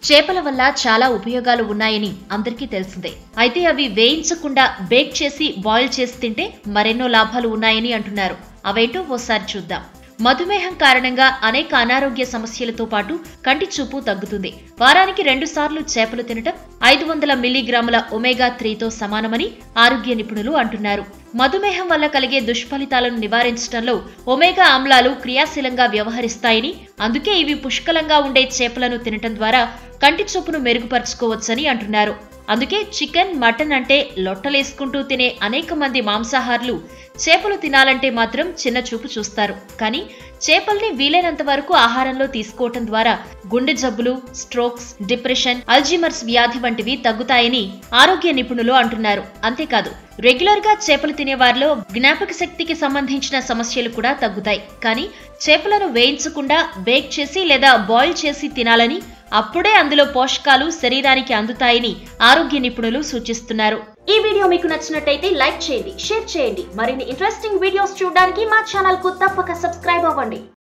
చేపల వల్ల చాలా ఉపయోగాలు ఉన్నాయని అందరికీ తెలిసిందే అయితే అవి వేయించకుండా బేక్ చేసి బాయిల్ చేసి తింటే మరెన్నో లాభాలు ఉన్నాయని అంటున్నారు అవేంటో ఓసారి చూద్దాం మధుమేహం కారణంగా అనేక అనారోగ్య సమస్యలతో పాటు కంటి చూపు తగ్గుతుంది వారానికి రెండు సార్లు చేపలు తినటం ఐదు వందల మిల్లీగ్రాముల ఒమేగా త్రీతో సమానమని ఆరోగ్య నిపుణులు అంటున్నారు మధుమేహం వల్ల కలిగే దుష్ఫలితాలను నివారించడంలో ఒమేగా ఆమ్లాలు క్రియాశీలంగా వ్యవహరిస్తాయని అందుకే ఇవి పుష్కలంగా ఉండే చేపలను తినటం ద్వారా కంటి చూపును మెరుగుపరుచుకోవచ్చని అంటున్నారు అందుకే చికెన్ మటన్ అంటే లొట్టలేసుకుంటూ తినే అనేక మంది మాంసాహారులు చేపలు తినాలంటే మాత్రం చిన్న చూపు చూస్తారు కానీ చేపల్ని వీలైనంత వరకు ఆహారంలో తీసుకోవటం ద్వారా గుండె జబ్బులు స్ట్రోక్స్ డిప్రెషన్ అల్జీమర్స్ వ్యాధి వంటివి తగ్గుతాయని ఆరోగ్య నిపుణులు అంటున్నారు అంతేకాదు రెగ్యులర్ గా చేపలు తినే వారిలో జ్ఞాపక శక్తికి సంబంధించిన సమస్యలు కూడా తగ్గుతాయి కానీ చేపలను వేయించకుండా బేక్ చేసి లేదా బాయిల్ చేసి తినాలని అప్పుడే అందులో పోషకాలు శరీరానికి అందుతాయని ఆరోగ్య నిపుణులు సూచిస్తున్నారు ఈ వీడియో మీకు నచ్చినట్టయితే లైక్ చేయండి షేర్ చేయండి మరిన్ని ఇంట్రెస్టింగ్ వీడియోస్ చూడడానికి మా ఛానల్ కు తప్పక సబ్స్క్రైబ్ అవ్వండి